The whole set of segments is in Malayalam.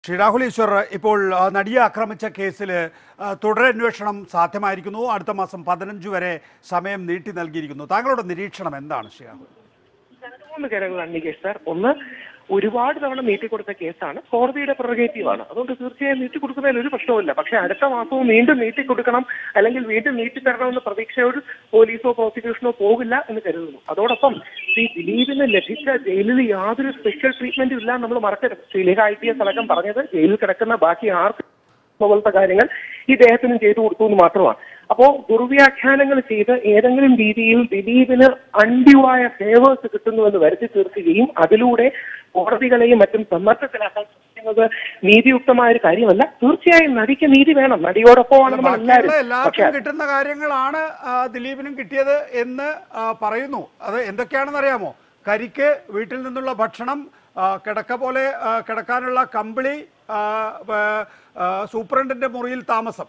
ശ്രീ രാഹുൽ ഈശ്വർ ഇപ്പോൾ ആ, നടിയെ ആക്രമിച്ച കേസിൽ ആ, തുടരന്വേഷണം സാധ്യമായിരിക്കുന്നു അടുത്ത മാസം പതിനഞ്ച് വരെ സമയം നീട്ടി നൽകിയിരിക്കുന്നു താങ്കളുടെ നിരീക്ഷണം എന്താണ് ശ്രീ രാഹുൽ രണ്ട് മൂന്ന് കാര്യങ്ങളാണ് ഈ കേസ് സാർ ഒന്ന് ഒരുപാട് തവണ നീട്ടിക്കൊടുത്ത കേസാണ് കോടതിയുടെ പ്രൊറഗേറ്റീവ് ആണ് അതുകൊണ്ട് തീർച്ചയായും നീട്ടിക്കൊടുക്കുന്നതിൽ ഒരു പ്രശ്നവുമില്ല പക്ഷെ അടുത്ത മാസവും വീണ്ടും നീട്ടിക്കൊടുക്കണം അല്ലെങ്കിൽ വീണ്ടും നീട്ടിത്തരണമെന്ന പ്രതീക്ഷയോട് പോലീസോ പ്രോസിക്യൂഷനോ പോകില്ല എന്ന് കരുതുന്നു അതോടൊപ്പം ശ്രീ ദിലീപിന് ലഭിച്ച ജയിലിൽ യാതൊരു സ്പെഷ്യൽ ട്രീറ്റ്മെന്റും ഇല്ല നമ്മൾ മറക്കരുത് ശ്രീലേഖ ഐ പി എസ് അടക്കം പറഞ്ഞത് ജയിലിൽ കിടക്കുന്ന ബാക്കി ആർക്കും പോലത്തെ കാര്യങ്ങൾ ഇദ്ദേഹത്തിനും ചെയ്തു കൊടുത്തു എന്ന് മാത്രമാണ് അപ്പോ ദുർവ്യാഖ്യാനങ്ങൾ ചെയ്ത് ഏതെങ്കിലും രീതിയിൽ ദിലീപിന് അൺഡ്യൂവായ ഫേവേഴ്സ് കിട്ടുന്നുവെന്ന് വരുത്തി തീർക്കുകയും അതിലൂടെ കോടതികളെയും മറ്റും സമ്മർദ്ദത്തിലാക്കാൻ ശ്രമിക്കുന്നത് നീതിയുക്തമായ ഒരു കാര്യമല്ല തീർച്ചയായും നടിക്ക് നീതി വേണം നടിയോടൊപ്പമാണ് നമ്മൾ ബാക്കിയുള്ള എല്ലാവരും പക്ഷെ എല്ലാവർക്കും കിട്ടുന്ന കാര്യങ്ങളാണ് ആ, ദിലീപിനും കിട്ടിയത് എന്ന് ആ, പറയുന്നു അത് എന്തൊക്കെയാണെന്ന് അറിയാമോ കരിക്ക് വീട്ടിൽ നിന്നുള്ള ഭക്ഷണം ആ, കിടക്ക പോലെ ആ, കിടക്കാനുള്ള കമ്പിളി ആ, ആ, ആ, സൂപ്രണ്ടിന്റെ മുറിയിൽ താമസം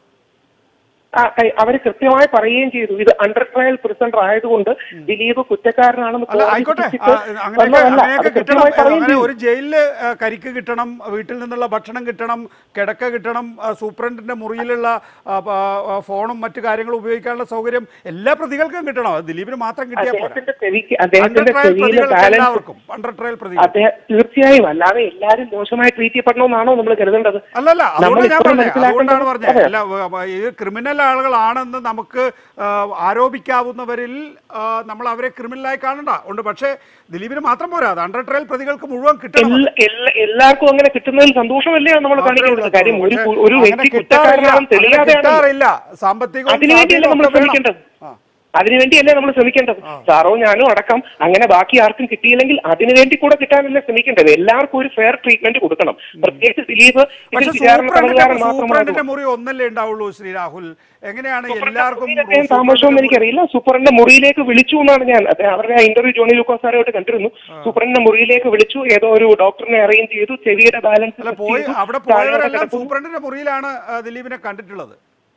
ആ, ക- അവര് കൃത്യമായി പറയുകയും ചെയ്തു ഇത് അണ്ടർ ട്രയൽ പ്രിസണ്ടർ ആയതുകൊണ്ട് ദിലീപ് കുറ്റക്കാരനാണെന്ന് അല്ല കോടതി ആയിക്കോട്ടെ ശിക്ഷിച്ച് ആ, അങ്ങനെയൊക്കെ വന്നതല്ല. അങ്ങനെയൊക്കെ അത് കിട്ടണം കൃത്യമായി പറയുകയും അങ്ങനെ ചെയ്തു. ഒരു ജയിലില് ആ, കരിക്ക് കിട്ടണം വീട്ടിൽ നിന്നുള്ള ഭക്ഷണം കിട്ടണം കിടക്ക കിട്ടണം ആ, സൂപ്രണ്ടിന്റെ മുറിയിലുള്ള ആ, പ- ആ, ഫോണും മറ്റു കാര്യങ്ങളും ഉപയോഗിക്കാനുള്ള സൗകര്യം എല്ലാ പ്രതികൾക്കും കിട്ടണം അത് ദിലീപിന് മാത്രം കിട്ടിയാൽ പോരാ അദ്ദേഹത്തിന്റെ ചെവിക്ക് അണ്ടർ അദ്ദേഹത്തിന്റെ ട്രയൽ ചെവിയിലെ പ്രതികൾക്ക് ബാലൻസ് എല്ലാവർക്കും അണ്ടർ ട്രയൽ പ്രതികൾ അദ്ദേഹം തീർച്ചയായും അല്ലാതെ എല്ലാരും മോശമായി ട്രീറ്റ് ചെയ്യപ്പെടണമെന്നാണോ നമ്മൾ കരുതേണ്ടത് അല്ലല്ല അതുകൊണ്ട് നമ്മൾ ഞാൻ ഇപ്പോൾ പറഞ്ഞത് മനസ്സിലാക്കേണ്ടത് അതുകൊണ്ടാണ് പറഞ്ഞത് അതെ. അല്ല വ- വ- ഇത് ക്രിമിനൽ ആളുകളാണെന്ന് നമുക്ക് ആ, ആരോപിക്കാവുന്നവരിൽ ആ, നമ്മൾ അവരെ ക്രിമിനലായി കാണണ്ട ഉണ്ട് പക്ഷേ ദിലീപിന് മാത്രം പോരാ അത് അണ്ടർ ട്രയൽ പ്രതികൾക്ക് മുഴുവൻ കിട്ടണം എല്ലാ- എല്ലാ- എല്ലാവർക്കും അങ്ങനെ കിട്ടുന്നതിൽ സന്തോഷമല്ലേ നമ്മൾ മാത്രമേ കാണിക്കേണ്ടത് ഉള്ളൂ. കാര്യം ഒരു പക്ഷേ ഒരു അങ്ങനെ വ്യക്തി കിട്ടാറില്ല. കുറ്റക്കാരനാണെന്ന് അങ്ങനെ തെളിയാതെയാണ് കിട്ടാറില്ല സാമ്പത്തികവും അതിനുവേണ്ടിയല്ലേ നമ്മൾ സ്വാധീനവും ഒക്കെ വേണം. ശ്രമിക്കേണ്ടത് ആ. അതിനുവേണ്ടിയല്ലേ നമ്മൾ ശ്രമിക്കേണ്ടത് സാറോ ഞാനോ അടക്കം അങ്ങനെ ബാക്കി ആർക്കും കിട്ടിയില്ലെങ്കിൽ അതിനുവേണ്ടി കൂടെ കിട്ടാനല്ലേ ശ്രമിക്കേണ്ടത് എല്ലാവർക്കും ഒരു ഫെയർ ട്രീറ്റ്മെന്റ് കൊടുക്കണം പ്രത്യേകിച്ച് ദിലീപ് ഇതിൽ പക്ഷെ വിചാരണ സൂപ്രണ്ടിന്റെ തടവുകാരൻ മാത്രമാണ് സൂപ്രണ്ടിന്റെ മുറി ഒന്നല്ലേ ഉണ്ടാവുള്ളൂ ശ്രീ രാഹുൽ എങ്ങനെയാണ് എല്ലാവർക്കും അദ്ദേഹം താമസമൊന്നും എനിക്കറിയില്ല സൂപ്രണ്ടിന്റെ മുറിയിലേക്ക് വിളിച്ചു എന്നാണ് ഞാൻ അദ്ദേഹം അവരുടെ ഇന്റർവ്യൂ ജോണി ലൂക്കോസ് സാറായിട്ട് കണ്ടിരുന്നു സൂപ്രണ്ടിന്റെ മുറിയിലേക്ക് വിളിച്ചു ഏതോ ഒരു ഡോക്ടറിനെ അറേഞ്ച് ചെയ്തു ചെവിയുടെ ബാലൻസ് അല്ല പോയി അവിടെ പോയവരെല്ലാം സൂപ്രണ്ടിന്റെ മുറിയിലാണ് ആ, ദിലീപിനെ കണ്ടിട്ടുള്ളത്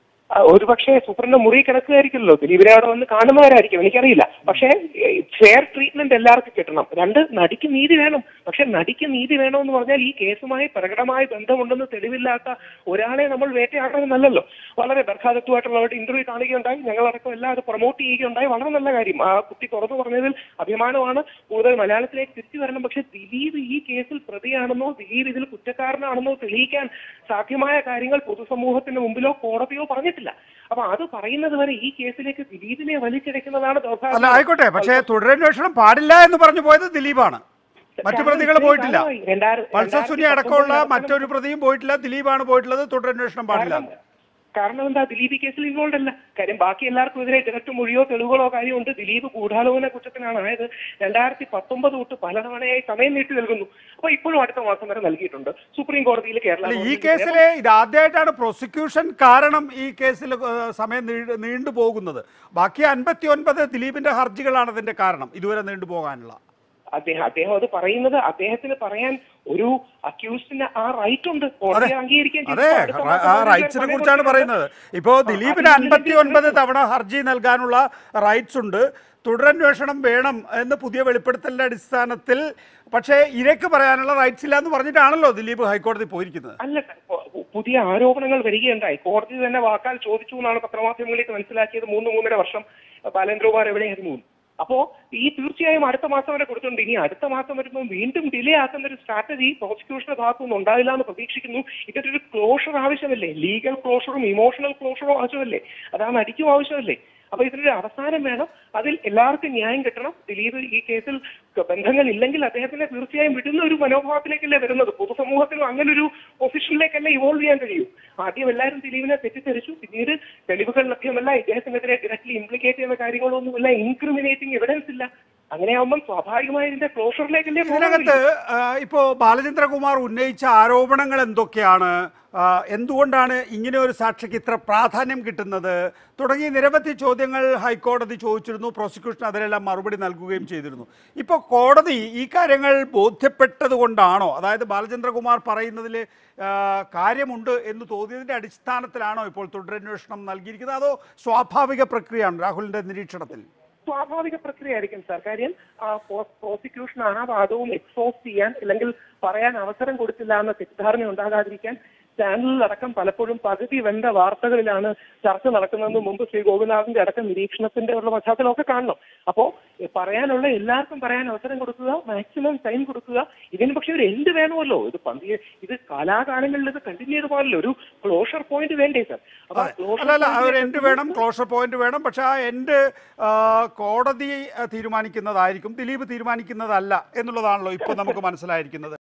ഒരു പക്ഷേ സൂപ്രണ്ടിന്റെ മുറി കിടക്കുകയായിരിക്കുമല്ലോ ദിലീപിനെ അവിടെ വന്ന് കാണുന്നവരായിരിക്കും എനിക്കറിയില്ല പക്ഷേ ഫെയർ ട്രീറ്റ്മെന്റ് എല്ലാവർക്കും കിട്ടണം രണ്ട് നടിക്ക് നീതി വേണം പക്ഷെ നടിക്ക് നീതി വേണമെന്ന് പറഞ്ഞാൽ ഈ കേസുമായി പ്രകടമായ ബന്ധമുണ്ടെന്ന് തെളിവില്ലാത്ത ഒരാളെ നമ്മൾ വേട്ടയാടണമെന്നല്ലോ വളരെ ബർഖാദത്വമായിട്ടുള്ളവരുടെ ഇന്റർവ്യൂ കാണുകയുണ്ടായി ഞങ്ങളടക്കം എല്ലാം അത് പ്രൊമോട്ട് ചെയ്യുകയുണ്ടായി വളരെ നല്ല കാര്യം ആ കുട്ടി തുറന്നു പറഞ്ഞതിൽ അഭിമാനമാണ് കൂടുതൽ മലയാളത്തിലേക്ക് തിരിച്ചു വരണം പക്ഷെ ദിലീപ് ഈ കേസിൽ പ്രതിയാണെന്നോ ദിലീപ് ഇതിൽ കുറ്റക്കാരനാണെന്നോ തെളിയിക്കാൻ സാധ്യമായ കാര്യങ്ങൾ പൊതുസമൂഹത്തിന് മുമ്പിലോ കോടതിയോ പറഞ്ഞിട്ടില്ല അപ്പൊ അത് പറയുന്നത് വരെ ഈ കേസിലേക്ക് ദിലീപിനെ വലിച്ചിഴക്കുന്നതാണ് അല്ല ദൗർഭാഗ്യം. ആയിക്കോട്ടെ പക്ഷേ തുടരന്വേഷണം പാടില്ല എന്ന് പറഞ്ഞു പോയത് ദിലീപാണ് മറ്റു പ്രതികൾ പോയിട്ടില്ല രണ്ടായിരം- പൾസർ സുനി രണ്ടായിരത്തി അടക്കമുള്ള പത്തൊമ്പതിൽ മറ്റൊരു പ്രതിയും പോയിട്ടില്ല ദിലീപാണ് പോയിട്ടുള്ളത് തുടരന്വേഷണം പാടില്ല കാരണം- കാരണം എന്താ ദിലീപ് ഈ കേസിൽ ഇൻവോൾവ് അല്ല കാര്യം ബാക്കി എല്ലാവർക്കും എതിരെ ഡയറക്റ്റ് മൊഴിയോ തെളിവുകളോ കാര്യമുണ്ട് ദിലീപ് ഗൂഢാലോചന കുറ്റത്തിനാണ് ആയത് രണ്ടായിരത്തി പത്തൊമ്പത് തൊട്ട് പലതവണയായി സമയം നീട്ടി നൽകുന്നു അപ്പൊ ഇപ്പോഴും അടുത്ത മാസം വരെ നൽകിയിട്ടുണ്ട് സുപ്രീം കോടതിയിൽ കേരള അല്ല, ഈ ഗവൺമെന്റ് കേസിലെ ഇത് ആദ്യമായിട്ടാണ് പ്രോസിക്യൂഷൻ കാരണം ഈ കേസിൽ ഏഹ്, സമയം നീ- നീണ്ടുപോകുന്നത് ബാക്കി അൻപത്തി ഒൻപത് ദിലീപിന്റെ ഹർജികളാണ് അതിന്റെ കാരണം ഇതുവരെ നീണ്ടുപോകാനുള്ള അദ്ദേഹം അദ്ദേഹം അത് പറയുന്നത് അദ്ദേഹത്തിന് പറയാൻ ഒരു അക്യൂസ്ഡിന് ആ റൈറ്റ് ഉണ്ട് കോടതി അംഗീകരിക്കുകയും ചെയ്തു. അതെ അപ്പൊ അടുത്ത മാസം ആ വരെ റൈറ്റ്സിനെ സമയം കുറിച്ചാണ് കൊടുത്തിട്ടുണ്ട്. പറയുന്നത് ഇപ്പോ ദിലീപിന് അൻപത്തി ഒൻപത് തവണ ഹർജി നൽകാനുള്ള റൈറ്റ്സ് ഉണ്ട് തുടരന്വേഷണം വേണം എന്ന് പുതിയ വെളിപ്പെടുത്തലിന്റെ അടിസ്ഥാനത്തിൽ പക്ഷേ ഇരയ്ക്ക് പറയാനുള്ള റൈറ്റ്സ് ഇല്ല എന്ന് പറഞ്ഞിട്ടാണല്ലോ ദിലീപ് ഹൈക്കോടതി പോയിരിക്കുന്നത് അല്ല പു- പുതിയ ആരോപണങ്ങൾ വരികയുണ്ടായി കോടതി തന്നെ വാക്കാൽ ചോദിച്ചു എന്നാണ് പത്രമാധ്യമങ്ങളിലേക്ക് മനസ്സിലാക്കിയത് മൂന്ന് മൂന്നര വർഷം ബാലേന്ദ്രകുമാർ എവിടെയായിരുന്നു എന്ന്. അപ്പോ ഈ തീർച്ചയായും അടുത്ത മാസം വരെ കൊടുത്തിട്ടുണ്ട് ഇനി അടുത്ത മാസം വരുമ്പോൾ വീണ്ടും ഡിലേ ആക്കുന്ന ഒരു സ്ട്രാറ്റജി പ്രോസിക്യൂഷന്റെ ഭാഗത്തുനിന്ന് ഉണ്ടാവില്ല എന്ന് പ്രതീക്ഷിക്കുന്നു ഇതിന്റെ ഒരു ക്ലോഷർ ആവശ്യമല്ലേ ലീഗൽ ക്ലോഷറും ഇമോഷണൽ ക്ലോഷറും ആവശ്യമല്ലേ അതാണ് അടിക്കും ആവശ്യമല്ലേ അപ്പൊ ഇതിനൊരു അവസാനം വേണം അതിൽ എല്ലാവർക്കും ന്യായം കിട്ടണം ദിലീപ് ഈ കേസിൽ ബന്ധങ്ങൾ ഇല്ലെങ്കിൽ അദ്ദേഹത്തിനെ തീർച്ചയായും വിടുന്ന ഒരു മനോഭാവത്തിലേക്കല്ലേ വരുന്നത് പൊതുസമൂഹത്തിനും അങ്ങനെ ഒരു പൊസിഷനിലേക്കല്ലേ ഇവോൾവ് ചെയ്യാൻ കഴിയൂ ആദ്യം എല്ലാവരും ദിലീപിനെ തെറ്റിദ്ധരിച്ചു പിന്നീട് തെളിവുകൾ ലഭ്യമല്ല ഇദ്ദേഹത്തിനെതിരെ ഡയറക്ട്ലി ഇംപ്ലിക്കേറ്റ് ചെയ്യുന്ന കാര്യങ്ങളൊന്നുമില്ല ഇൻക്രിമിനേറ്റിംഗ് എവിഡൻസ് ഇല്ല അങ്ങനെയാവുമ്പോൾ സ്വാഭാവികമായി ഇതിന്റെ ക്ലോഷറിലേക്കല്ലേ ഇതിനകത്ത് ആ, ഇപ്പോ ബാലചന്ദ്രകുമാർ ഉന്നയിച്ച ആരോപണങ്ങൾ എന്തൊക്കെയാണ് ആ, എന്തുകൊണ്ടാണ് ഇങ്ങനെ ഒരു സാക്ഷിക്ക് ഇത്ര പ്രാധാന്യം കിട്ടുന്നത് തുടങ്ങിയ നിരവധി ചോദ്യങ്ങൾ ഹൈക്കോടതി ചോദിച്ചിരുന്നു പ്രോസിക്യൂഷൻ അതിലെല്ലാം മറുപടി നൽകുകയും ചെയ്തിരുന്നു ഇപ്പോൾ കോടതി ഈ കാര്യങ്ങൾ ബോധ്യപ്പെട്ടത് കൊണ്ടാണോ അതായത് ബാലചന്ദ്രകുമാർ പറയുന്നതിൽ ആ, കാര്യമുണ്ട് എന്ന് തോന്നിയതിൻ്റെ അടിസ്ഥാനത്തിലാണോ ഇപ്പോൾ തുടരന്വേഷണം നൽകിയിരിക്കുന്നത് അതോ സ്വാഭാവിക പ്രക്രിയയാണ് രാഹുലിൻ്റെ നിരീക്ഷണത്തിൽ സ്വാഭാവിക പ്രക്രിയ ആയിരിക്കും സാർ കാര്യം പ്രോസിക്യൂഷൻ ആ വാദവും എക്സോസ്റ്റ് ചെയ്യാൻ അല്ലെങ്കിൽ പറയാൻ അവസരം കൊടുത്തില്ല എന്ന തെറ്റിദ്ധാരണ ഉണ്ടാകാതിരിക്കാൻ ചാനലിലടക്കം പലപ്പോഴും പകുതി വെന്ത വാർത്തകളിലാണ് ചർച്ച നടക്കുന്നതെന്ന് മുമ്പ് ശ്രീ ഗോപിനാഥിന്റെ അടക്കം നിരീക്ഷണത്തിന്റെ ഉള്ള പശ്ചാത്തലമൊക്കെ കാണണം അപ്പോ എ, പറയാനുള്ള എല്ലാവർക്കും പറയാൻ അവസരം കൊടുക്കുക മാക്സിമം ടൈം കൊടുക്കുക ഇതിന് പക്ഷെ ഒരു എന്ത് വേണമല്ലോ ഇത് പന്തി ഇത് കാലാകാലങ്ങളിൽ ഇത് കണ്ടിന്യൂ ചെയ്ത് പോകല്ലോ ഒരു ക്ലോഷർ പോയിന്റ് വേണ്ടേ സാർ അപ്പൊ ആ closure അല്ല അല്ല point ഒരു എൻഡ് വേണം ക്ലോഷർ പോയിന്റ് വേണം പക്ഷെ ആ എൻഡ് കോടതി ആ, തീരുമാനിക്കുന്നതായിരിക്കും ദിലീപ് തീരുമാനിക്കുന്നതല്ല എന്നുള്ളതാണല്ലോ ഇപ്പോൾ നമുക്ക് മനസ്സിലായിരിക്കുന്നത്